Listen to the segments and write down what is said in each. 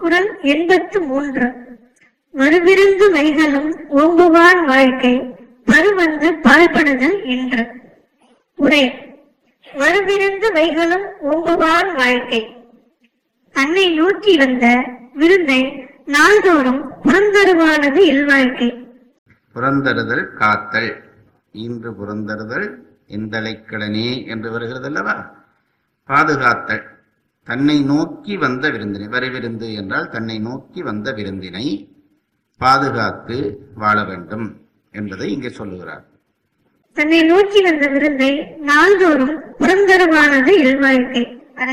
குரல் எண்பத்து மூன்று மறுவிருந்து வைகளும் ஓம்புவான் வாழ்க்கை பருவந்து பாழ்படுதல் என்று உரை மறுவிருந்து வைகளும் ஓம்புவான் வாழ்க்கை தன்னை நோக்கி வந்த விருந்தை நாள்தோறும் புறந்தருவானது இல்வாழ்க்கை புறந்தருதல் காத்தல் ஈன்று புறந்தருதல் எந்தலைக்கிழனே என்று வருகிறது அல்லவா பாதுகாத்தல் தன்னை நோக்கி வந்த விருந்தினை வரிவிருந்து என்றால் தன்னை நோக்கி வந்த விருந்தினை பாதுகாத்து வாழ வேண்டும் என்பதை இங்கே சொல்லுகிறார் தன்னை நோக்கி வந்த விருந்தை நாள்தோறும் புறந்தருவானது இல்வாழ்க்கை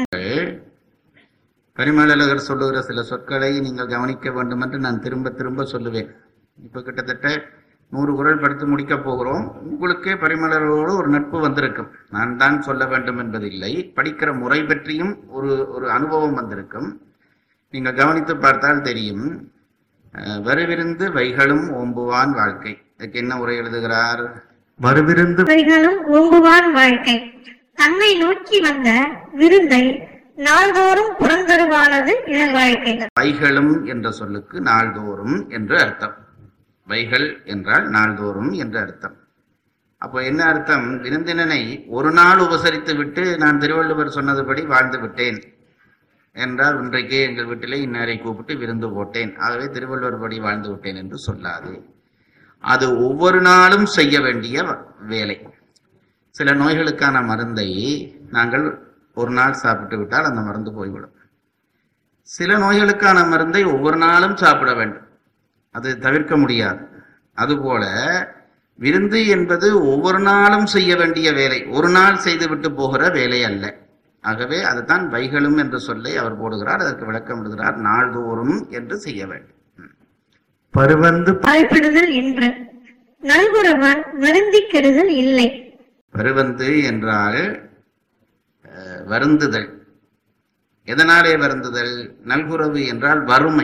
பரிமளகர் சொல்லுகிற சில சொற்களை நீங்கள் கவனிக்க வேண்டும் என்று நான் திரும்ப திரும்ப சொல்லுவேன் இப்ப கிட்டத்தட்ட நூறு குரல் படித்து முடிக்க போகிறோம் உங்களுக்கே பரிமளரோடு ஒரு நட்பு வந்திருக்கும் நான் தான் சொல்ல வேண்டும் என்பதில்லை படிக்கிற முறை பற்றியும் ஒரு ஒரு அனுபவம் வந்திருக்கும் நீங்கள் கவனித்து பார்த்தால் தெரியும் அஹ், வருவிருந்து வைகளும் ஓம்புவான் வாழ்க்கை இதுக்கு என்ன உரை எழுதுகிறார் வருவிருந்து வைகளும் ஓம்புவான் வாழ்க்கை தன்னை நோக்கி வந்த விருந்தை நாள்தோறும் புறந்தருவானது இல்வாழ்க்கை வைகளும் என்ற சொல்லுக்கு நாள்தோறும் என்று அர்த்தம் வைகள் என்றால் நாள்தோறும் என்று அர்த்தம் அப்போ என்ன அர்த்தம் விருந்தினனை ஒரு நாள் உபசரித்து விட்டு நான் திருவள்ளுவர் சொன்னதுபடி வாழ்ந்து விட்டேன் என்றால் இன்றைக்கே எங்கள் வீட்டிலே இன்னாரை கூப்பிட்டு விருந்து போட்டேன் ஆகவே திருவள்ளுவர் படி வாழ்ந்து விட்டேன் என்று சொல்லாது அது ஒவ்வொரு நாளும் செய்ய வேண்டிய வ- வேலை சில நோய்களுக்கான மருந்தை நாங்கள் ஒரு நாள் சாப்பிட்டு விட்டால் அந்த மருந்து போய்விடும் சில நோய்களுக்கான மருந்தை ஒவ்வொரு நாளும் சாப்பிட வேண்டும் அது தவிர்க்க முடியாது அதுபோல விருந்து என்பது ஒவ்வொரு நாளும் செய்ய வேண்டிய வேலை ஒரு நாள் செய்துவிட்டு போகிற வேலை அல்ல ஆகவே அதுதான் வைகளும் என்று சொல்லி அவர் போடுகிறார் அதற்கு விளக்கம் விடுகிறார் நாள்தோறும் என்று செய்ய வேண்டும் பருவந்து பாழ்படுதல் என்று நல்குறவான் வருந்தி கெடுதல் இல்லை பருவந்து என்றால் அஹ், வருந்துதல் எதனாலே வருந்துதல் நல்குறவு என்றால் வறுமை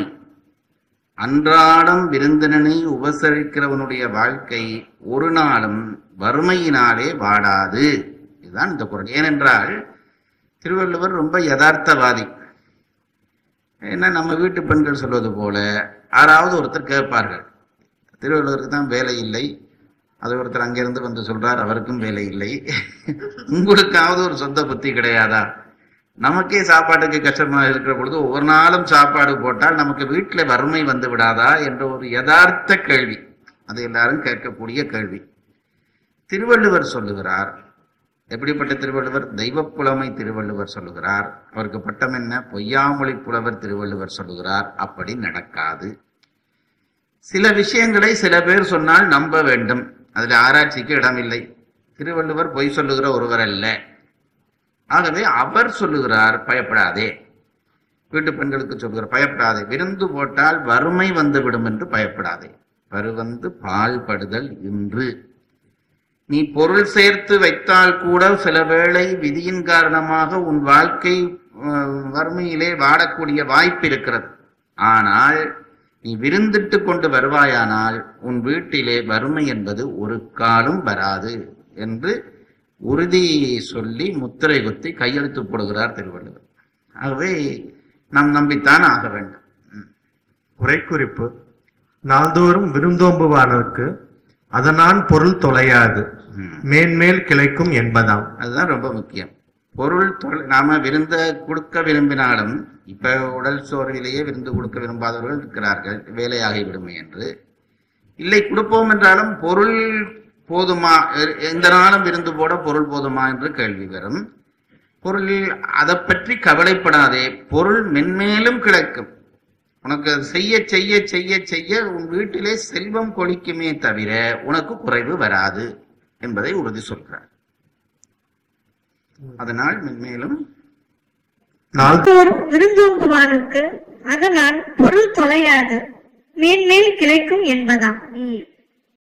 அன்றாடம் விருந்தினனை உபசரிக்கிறவனுடைய வாழ்க்கை ஒரு நாளும் வறுமையினாலே வாடாது இதுதான் இந்த குரல் ஏனென்றால் திருவள்ளுவர் ரொம்ப யதார்த்தவாதி ஏன்னா நம்ம வீட்டு பெண்கள் சொல்வது போல யாராவது ஒருத்தர் கேட்பார்கள் திருவள்ளுவருக்கு தான் வேலை இல்லை அது ஒருத்தர் அங்கிருந்து வந்து சொல்றார் அவருக்கும் வேலை இல்லை உங்களுக்காவது ஒரு சொந்த புத்தி கிடையாதா நமக்கே சாப்பாட்டுக்கு கஷ்டமா இருக்கிற பொழுது ஒவ்வொரு நாளும் சாப்பாடு போட்டால் நமக்கு வீட்டில் வறுமை வந்து விடாதா என்ற ஒரு யதார்த்த கேள்வி அது எல்லாரும் கேட்கக்கூடிய கேள்வி திருவள்ளுவர் சொல்லுகிறார் எப்படிப்பட்ட திருவள்ளுவர் தெய்வப்புலமை திருவள்ளுவர் சொல்லுகிறார் அவருக்கு பட்டம் என்ன பொய்யாமொழி புலவர் திருவள்ளுவர் சொல்லுகிறார் அப்படி நடக்காது சில விஷயங்களை சில பேர் சொன்னால் நம்ப வேண்டும் அதில் ஆராய்ச்சிக்கு இடமில்லை திருவள்ளுவர் பொய் சொல்லுகிற ஒருவர் அல்ல ஆகவே அவர் சொல்லுகிறார் பயப்படாதே வீட்டு பெண்களுக்கு சொல்லுகிறார் பயப்படாதே விருந்து போட்டால் வறுமை வந்துவிடும் என்று பயப்படாதே பருவந்து பாழ்படுதல் இன்று நீ பொருள் சேர்த்து வைத்தால் கூட சில வேளை விதியின் காரணமாக உன் வாழ்க்கை அஹ், வறுமையிலே வாடக்கூடிய வாய்ப்பு இருக்கிறது ஆனால் நீ விருந்திட்டு கொண்டு வருவாயானால் உன் வீட்டிலே வறுமை என்பது ஒரு காலும் வராது என்று உறுதி சொல்லி முத்திரை குத்தி கையெழுத்து போடுகிறார் திருவள்ளுவர் ஆகவே நாம் நம்பித்தான் ஆக வேண்டும் ம். உரைக்குறிப்பு நாள்தோறும் விருந்தோம்புவானவர்க்கு அதனான் பொருள் தொலையாது ம். மேன்மேல் கிளைக்கும் என்பதாம் அதுதான் ரொம்ப முக்கியம் பொருள் தொலை- நாம விருந்த கொடுக்க விரும்பினாலும் இப்ப உடல் சோர்விலேயே விருந்து கொடுக்க விரும்பாதவர்கள் இருக்கிறார்கள் வேலையாகிவிடுமே என்று இல்லை கொடுப்போம் என்றாலும் பொருள் போதுமா எ- எந்த நாளும் விருந்து போட பொருள் போதுமா என்று கேள்வி வரும் பொருள் அதை பற்றி கவலைப்படாதே பொருள் மென்மேலும் கிடைக்கும் உனக்கு அது செய்ய செய்ய செய்ய செய்ய உன் வீட்டிலே செல்வம் கொளிக்குமே தவிர உனக்கு குறைவு வராது என்பதை உறுதி சொல்கிறார் அதனால் மென்மேலும் நாள் நாள்தோறும் விருந்தோம்புவானுக்கு அதனால் பொருள் தொலையாது மேன்மேல் கிளைக்கும் என்பதாம்